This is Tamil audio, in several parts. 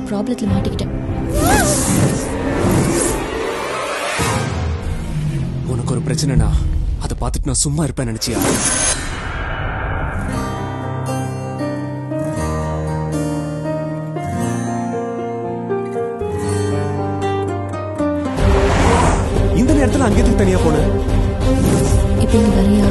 ப்ராப்ளத்துல மாட்டிக்கிட்டேன் உனக்கு ஒரு பிரச்சனைனா அதை பார்த்துட்டு நான் சும்மா இருப்பேன் நினைச்சியா இந்த நேரத்துல அங்கே எதுக்கு தனியா போன இப்ப இங்க வரியா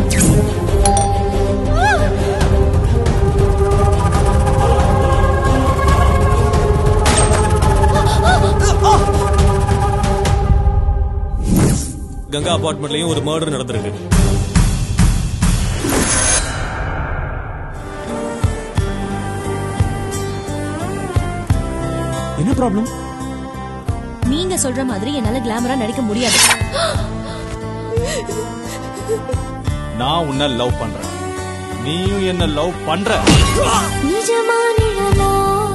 கங்கா அபார்ட்மெண்ட்லயும் ஒரு மர்டர் நடந்திருக்கு என்ன ப்ராப்ளம் நீங்க சொல்ற மாதிரி என்னால கிளாமரா நடிக்க முடியாது நான் உன்னை லவ் பண்றேன் நீயும் என்ன லவ் பண்ற நிஜமா நிழலா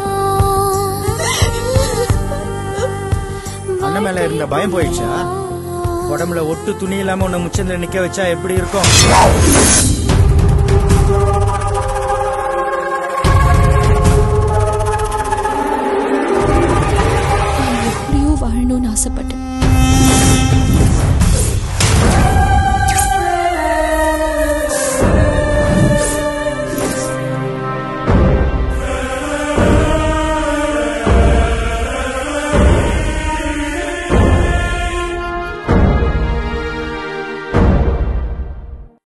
அண்ணன் மேல இருந்த பயம் போயிடுச்சா உடம்புல ஒட்டு துணி இல்லாம உன்னை முச்சந்தில நிக்க வச்சா எப்படி இருக்கும்